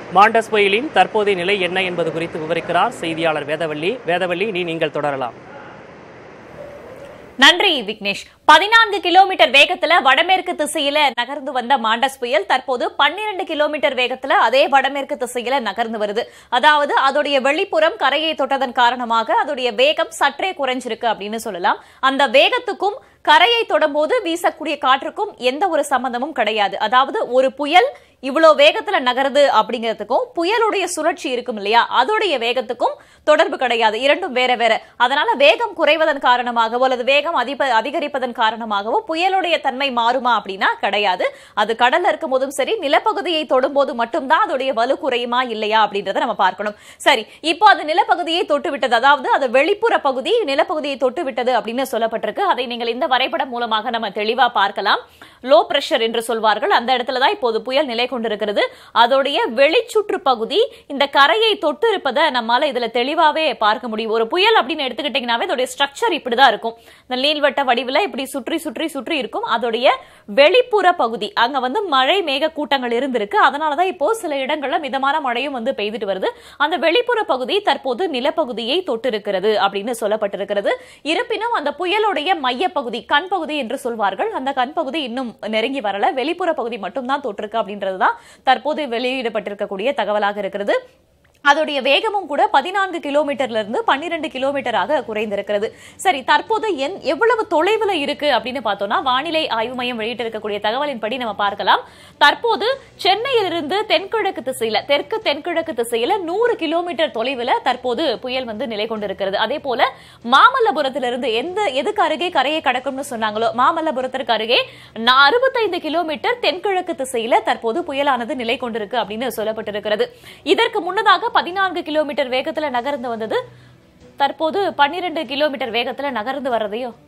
Mandous புயலின் தற்போதைய நிலை என்ன என்பது குறித்து விவரிக்கிறார் செய்தியாளர் வேதவள்ளி வேதவள்ளி நீ நீங்கள் தொடரலாம் நன்றி விக்னேஷ் பதினான்கு கிலோமீட்டர் வேகத்துல வடமேற்கு திசையில நகர்ந்து வந்த மாண்டஸ் புயல் தற்போது பன்னிரண்டு கிலோமீட்டர் வேகத்துல அதே வடமேற்கு திசையில நகர்ந்து வருது அதாவது அதோடைய வெளிப்புறம் கரையை தொட்டதன் காரணமாக அதோடைய வேகம் சற்றே குறைஞ்சிருக்கு அப்படின்னு சொல்லலாம் அந்த வேகத்துக்கும் கரையை தொடும்போது வீசக்கூடிய காற்றுக்கும் எந்த ஒரு சம்பந்தமும் கிடையாது அதாவது ஒரு புயல் இவ்வளவு வேகத்துல நகருது அப்படிங்கிறதுக்கும் புயலுடைய சுழற்சி இருக்கும் இல்லையா அதோடைய வேகத்துக்கும் தொடர்பு கிடையாது இரண்டும் வேற வேற அதனால வேகம் குறைவதன் காரணமாகவோ அல்லது வேகம் அதிப அதிகரிப்பதன் காரணமாகவோ புயலுடைய தன்மை மாறுமா அப்படின்னா கிடையாது அது கடல்ல இருக்கும் போதும் சரி நிலப்பகுதியை தொடும்போது மட்டும்தான் அதோடைய வலு குறையுமா இல்லையா அப்படின்றத நம்ம பார்க்கணும் சரி இப்போ அது நிலப்பகுதியை தொட்டு விட்டது அதாவது அது வெளிப்புற பகுதி நிலப்பகுதியை தொட்டு விட்டது அப்படின்னு சொல்லப்பட்டிருக்கு அதை நீங்கள் இந்த வரைபடம் மூலமாக நம்ம தெளிவா பார்க்கலாம் லோ பிரஷர் என்று சொல்வார்கள் அந்த இடத்துல தான் இப்போது புயல் நிலை கொண்டிருக்கிறது அதோடைய வெளிச்சுற்று பகுதி இந்த கரையை தொட்டு இருப்பதை நம்மால இதுல தெளிவாவே பார்க்க முடியும் ஒரு புயல் அப்படின்னு எடுத்துக்கிட்டீங்கன்னாவே அதோடைய ஸ்ட்ரக்சர் இப்படிதான் இருக்கும் இந்த நீள்வட்ட வடிவில் இப்படி சுற்றி சுற்றி சுற்றி இருக்கும் அதோடைய வெளிப்புற பகுதி அங்க வந்து மழை மேக கூட்டங்கள் இருந்திருக்கு அதனாலதான் இப்போ சில இடங்கள்ல மிதமான மழையும் வந்து பெய்துட்டு வருது அந்த வெளிப்புற பகுதி தற்போது நிலப்பகுதியை தொட்டிருக்கிறது அப்படின்னு சொல்லப்பட்டிருக்கிறது இருப்பினும் அந்த புயலுடைய மையப்பகுதி கண் பகுதி என்று சொல்வார்கள் அந்த கண் பகுதி இன்னும் நெருங்கி வரல வெளிப்புற பகுதி மட்டும்தான் தொட்டிருக்கு அப்படின்றதுதான் தற்போது வெளியிடப்பட்டிருக்கக்கூடிய தகவலாக இருக்கிறது அதோடைய வேகமும் கூட பதினான்கு கிலோமீட்டர்ல இருந்து பன்னிரண்டு கிலோமீட்டராக குறைந்திருக்கிறது சரி தற்போது என் எவ்வளவு தொலைவுல இருக்கு அப்படின்னு பார்த்தோம்னா வானிலை ஆய்வு மையம் வெளியிட்டிருக்கக்கூடிய தகவலின்படி நம்ம பார்க்கலாம் தற்போது சென்னையிலிருந்து தென்கிழக்கு திசையில தெற்கு தென்கிழக்கு திசையில நூறு கிலோமீட்டர் தொலைவுல தற்போது புயல் வந்து நிலை கொண்டிருக்கிறது அதே போல மாமல்லபுரத்திலிருந்து எந்த எதுக்கு அருகே கரையை கடக்கும்னு சொன்னாங்களோ மாமல்லபுரத்திற்கு அருகே நா- அறுபத்தைந்து கிலோமீட்டர் தென்கிழக்கு திசையில தற்போது புயலானது நிலை கொண்டிருக்கு அப்படின்னு சொல்லப்பட்டிருக்கிறது இதற்கு முன்னதாக பதினான்கு கிலோமீட்டர் வேகத்துல நகர்ந்து வந்தது தற்போது பன்னிரண்டு கிலோமீட்டர் வேகத்துல நகர்ந்து வர்றதையும்